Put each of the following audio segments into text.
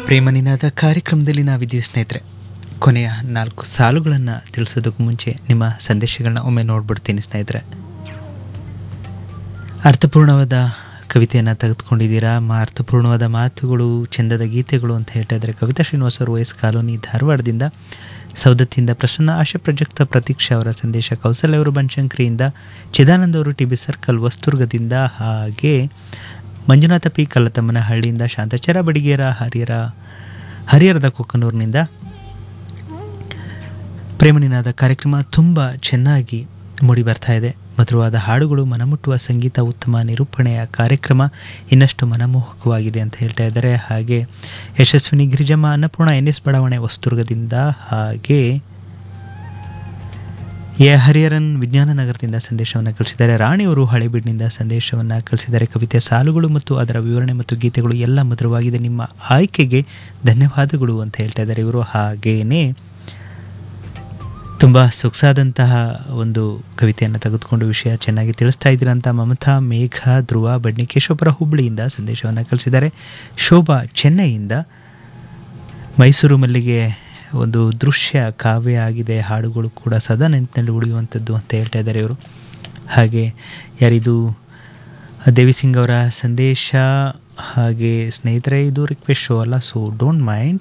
ಪ್ರೇಮನಿನಾದ ಕಾರ್ಯಕ್ರಮದಲ್ಲಿ ನಾವಿದ್ದೀವಿ ಸ್ನೇಹಿತರೆ ಕೊನೆಯ ನಾಲ್ಕು ಸಾಲುಗಳನ್ನು ತಿಳಿಸೋದಕ್ಕೂ ಮುಂಚೆ ನಿಮ್ಮ ಸಂದೇಶಗಳನ್ನ ಒಮ್ಮೆ ನೋಡ್ಬಿಡ್ತೀನಿ ಸ್ನೇಹಿತರೆ ಅರ್ಥಪೂರ್ಣವಾದ ಕವಿತೆಯನ್ನು ತೆಗೆದುಕೊಂಡಿದ್ದೀರಾ ಮಾ ಅರ್ಥಪೂರ್ಣವಾದ ಮಾತುಗಳು ಚಂದದ ಗೀತೆಗಳು ಅಂತ ಹೇಳ್ತಾ ಇದ್ದಾರೆ ಕವಿತಾ ಶ್ರೀನಿವಾಸ ಅವರು ವಯಸ್ ಕಾಲೋನಿ ಧಾರವಾಡದಿಂದ ಸೌದತ್ತಿಯಿಂದ ಪ್ರಸನ್ನ ಆಶಾ ಪ್ರಜಕ್ತ ಪ್ರತೀಕ್ಷಾ ಅವರ ಸಂದೇಶ ಕೌಸಲ್ಯ ಅವರು ಬನಶಂಕರಿಯಿಂದ ಚಿದಾನಂದ ಅವರು ಟಿ ಬಿ ಸರ್ಕಲ್ ವಸ್ತುರ್ಗದಿಂದ ಹಾಗೆ ಮಂಜುನಾಥ ಪಿ ಕಲ್ಲತಮ್ಮನ ಹಳ್ಳಿಯಿಂದ ಶಾಂತಚರ ಬಡಿಗೇರ ಹರಿಹರ ಹರಿಹರದ ಕೊಕ್ಕನೂರಿನಿಂದ ಪ್ರೇಮನಿನಾದ ಕಾರ್ಯಕ್ರಮ ತುಂಬ ಚೆನ್ನಾಗಿ ಮೂಡಿ ಬರ್ತಾ ಇದೆ ಮಧುರವಾದ ಹಾಡುಗಳು ಮನಮುಟ್ಟುವ ಸಂಗೀತ ಉತ್ತಮ ನಿರೂಪಣೆಯ ಕಾರ್ಯಕ್ರಮ ಇನ್ನಷ್ಟು ಮನಮೋಹಕವಾಗಿದೆ ಅಂತ ಹೇಳ್ತಾ ಇದ್ದಾರೆ ಹಾಗೆ ಯಶಸ್ವಿನಿ ಗಿರಿಜಮ್ಮ ಅನ್ನಪೂರ್ಣ ಎನ್ ಎಸ್ ಬಡಾವಣೆ ವಸ್ತುರ್ಗದಿಂದ ಹಾಗೆ ಎ ಹರಿಹರನ್ ವಿಜ್ಞಾನ ನಗರದಿಂದ ಸಂದೇಶವನ್ನು ಕಳಿಸಿದ್ದಾರೆ ರಾಣಿಯವರು ಹಳೆಬೀಡಿನಿಂದ ಸಂದೇಶವನ್ನು ಕಳಿಸಿದ್ದಾರೆ ಕವಿತೆ ಸಾಲುಗಳು ಮತ್ತು ಅದರ ವಿವರಣೆ ಮತ್ತು ಗೀತೆಗಳು ಎಲ್ಲ ಮಧುರವಾಗಿದೆ ನಿಮ್ಮ ಆಯ್ಕೆಗೆ ಧನ್ಯವಾದಗಳು ಅಂತ ಹೇಳ್ತಾ ಇದ್ದಾರೆ ಇವರು ಹಾಗೇನೆ ತುಂಬ ಸೊಗಸಾದಂತಹ ಒಂದು ಕವಿತೆಯನ್ನು ತೆಗೆದುಕೊಂಡು ವಿಷಯ ಚೆನ್ನಾಗಿ ತಿಳಿಸ್ತಾ ಇದ್ದೀರಾ ಅಂತ ಮಮತಾ ಮೇಘ ಧ್ರುವ ಬಡ್ನಿಕೇಶ್ವರ ಹುಬ್ಬಳ್ಳಿಯಿಂದ ಸಂದೇಶವನ್ನು ಕಳಿಸಿದ್ದಾರೆ ಶೋಭಾ ಚೆನ್ನೈಯಿಂದ ಮೈಸೂರು ಮಲ್ಲಿಗೆ ಒಂದು ದೃಶ್ಯ ಕಾವ್ಯ ಆಗಿದೆ ಹಾಡುಗಳು ಕೂಡ ಸದಾ ನೆನಪಿನಲ್ಲಿ ಉಳಿಯುವಂಥದ್ದು ಅಂತ ಹೇಳ್ತಾ ಇದ್ದಾರೆ ಇವರು ಹಾಗೆ ಯಾರಿದು ದೇವಿ ಸಿಂಗ್ ಅವರ ಸಂದೇಶ ಹಾಗೆ ಸ್ನೇಹಿತರೆ ಇದು ರಿಕ್ವೆಸ್ಟ್ ಶೋ ಅಲ್ಲ ಸೊ ಡೋಂಟ್ ಮೈಂಡ್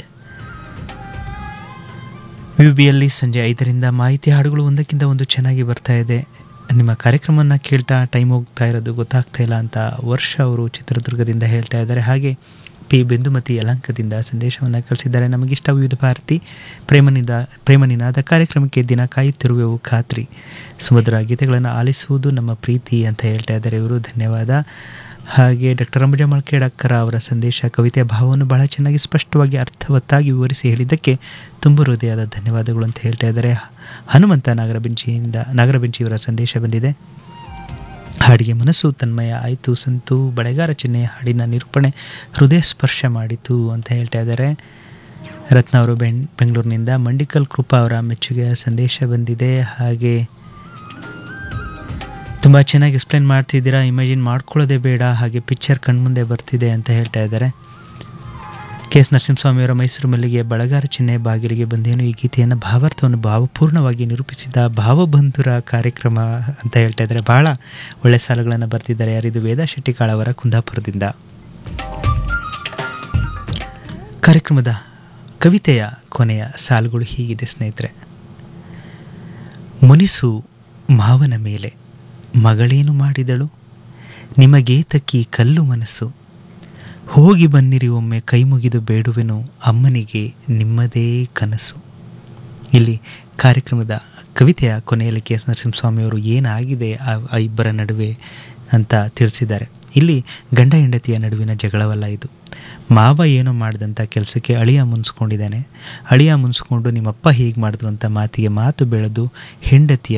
ಯು ಬಿಯಲ್ಲಿ ಸಂಜೆ ಐದರಿಂದ ಮಾಹಿತಿ ಹಾಡುಗಳು ಒಂದಕ್ಕಿಂತ ಒಂದು ಚೆನ್ನಾಗಿ ಬರ್ತಾ ಇದೆ ನಿಮ್ಮ ಕಾರ್ಯಕ್ರಮವನ್ನು ಕೇಳ್ತಾ ಟೈಮ್ ಹೋಗ್ತಾ ಇರೋದು ಗೊತ್ತಾಗ್ತಾ ಇಲ್ಲ ಅಂತ ವರ್ಷ ಅವರು ಚಿತ್ರದುರ್ಗದಿಂದ ಹೇಳ್ತಾ ಇದ್ದಾರೆ ಹಾಗೆ ಪಿ ಬಿಂದುಮತಿ ಯಲಂಕದಿಂದ ಸಂದೇಶವನ್ನು ಕಳಿಸಿದ್ದಾರೆ ನಮಗಿಷ್ಟ ವಿವಿಧ ಭಾರತಿ ಪ್ರೇಮನಿದ ಪ್ರೇಮನಿನಾದ ಕಾರ್ಯಕ್ರಮಕ್ಕೆ ದಿನ ಕಾಯುತ್ತಿರುವೆವು ಖಾತ್ರಿ ಸುಮಧುರ ಗೀತೆಗಳನ್ನು ಆಲಿಸುವುದು ನಮ್ಮ ಪ್ರೀತಿ ಅಂತ ಹೇಳ್ತಾ ಇದ್ದಾರೆ ಇವರು ಧನ್ಯವಾದ ಹಾಗೆ ಡಾಕ್ಟರ್ ರಂಬಜ ಮಳ್ಕೇಡಕ್ಕರ ಅವರ ಸಂದೇಶ ಕವಿತೆಯ ಭಾವವನ್ನು ಬಹಳ ಚೆನ್ನಾಗಿ ಸ್ಪಷ್ಟವಾಗಿ ಅರ್ಥವತ್ತಾಗಿ ವಿವರಿಸಿ ಹೇಳಿದ್ದಕ್ಕೆ ತುಂಬ ಹೃದಯದ ಧನ್ಯವಾದಗಳು ಅಂತ ಹೇಳ್ತಾ ಇದ್ದಾರೆ ಹನುಮಂತ ನಾಗರಬೆಂಚಿಯಿಂದ ನಾಗರಬೆಂಚಿಯವರ ಸಂದೇಶ ಬಂದಿದೆ ಹಾಡಿಗೆ ಮನಸ್ಸು ತನ್ಮಯ ಆಯಿತು ಸಂತು ಬಳೆಗಾರ ಚಿಹ್ನೆ ಹಾಡಿನ ನಿರೂಪಣೆ ಹೃದಯ ಸ್ಪರ್ಶ ಮಾಡಿತು ಅಂತ ಹೇಳ್ತಾ ಇದ್ದಾರೆ ರತ್ನ ಅವರು ಬೆಂಗ್ ಬೆಂಗಳೂರಿನಿಂದ ಮಂಡಿಕಲ್ ಕೃಪಾ ಅವರ ಮೆಚ್ಚುಗೆಯ ಸಂದೇಶ ಬಂದಿದೆ ಹಾಗೆ ತುಂಬ ಚೆನ್ನಾಗಿ ಎಕ್ಸ್ಪ್ಲೇನ್ ಮಾಡ್ತಿದ್ದೀರಾ ಇಮ್ಯಾಜಿನ್ ಮಾಡ್ಕೊಳ್ಳೋದೇ ಬೇಡ ಹಾಗೆ ಪಿಕ್ಚರ್ ಕಣ್ಮುಂದೆ ಬರ್ತಿದೆ ಅಂತ ಹೇಳ್ತಾ ಇದ್ದಾರೆ ಕೆ ಎಸ್ ನರಸಿಂಹಸ್ವಾಮಿಯವರ ಮೈಸೂರು ಮಲ್ಲಿಗೆ ಬಳಗಾರ ಚಿಹ್ನೆ ಬಾಗಿಲಿಗೆ ಬಂದೇನು ಈ ಗೀತೆಯನ್ನು ಭಾವಾರ್ಥವನ್ನು ಭಾವಪೂರ್ಣವಾಗಿ ನಿರೂಪಿಸಿದ ಭಾವಬಂಧುರ ಕಾರ್ಯಕ್ರಮ ಅಂತ ಹೇಳ್ತಾ ಇದ್ದಾರೆ ಬಹಳ ಒಳ್ಳೆ ಸಾಲುಗಳನ್ನು ಬರ್ತಿದ್ದಾರೆ ಯಾರಿದು ವೇದಾ ಶೆಟ್ಟಿಕಾಳ್ ಅವರ ಕುಂದಾಪುರದಿಂದ ಕಾರ್ಯಕ್ರಮದ ಕವಿತೆಯ ಕೊನೆಯ ಸಾಲುಗಳು ಹೀಗಿದೆ ಸ್ನೇಹಿತರೆ ಮುನಿಸು ಮಾವನ ಮೇಲೆ ಮಗಳೇನು ಮಾಡಿದಳು ನಿಮಗೆ ತಕ್ಕಿ ಕಲ್ಲು ಮನಸ್ಸು ಹೋಗಿ ಬನ್ನಿರಿ ಒಮ್ಮೆ ಕೈ ಮುಗಿದು ಬೇಡುವೆನು ಅಮ್ಮನಿಗೆ ನಿಮ್ಮದೇ ಕನಸು ಇಲ್ಲಿ ಕಾರ್ಯಕ್ರಮದ ಕವಿತೆಯ ಕೊನೆಯಲ್ಲಿ ಕೆ ಎಸ್ ನರಸಿಂಹಸ್ವಾಮಿಯವರು ಏನಾಗಿದೆ ಆ ಆ ಇಬ್ಬರ ನಡುವೆ ಅಂತ ತಿಳಿಸಿದ್ದಾರೆ ಇಲ್ಲಿ ಗಂಡ ಹೆಂಡತಿಯ ನಡುವಿನ ಜಗಳವಲ್ಲ ಇದು ಮಾವ ಏನೋ ಮಾಡಿದಂಥ ಕೆಲಸಕ್ಕೆ ಅಳಿಯ ಮುನ್ಸ್ಕೊಂಡಿದ್ದಾನೆ ಅಳಿಯ ಮುನ್ಸ್ಕೊಂಡು ನಿಮ್ಮಪ್ಪ ಹೀಗೆ ಮಾಡಿದ್ರು ಅಂತ ಮಾತಿಗೆ ಮಾತು ಬೆಳೆದು ಹೆಂಡತಿಯ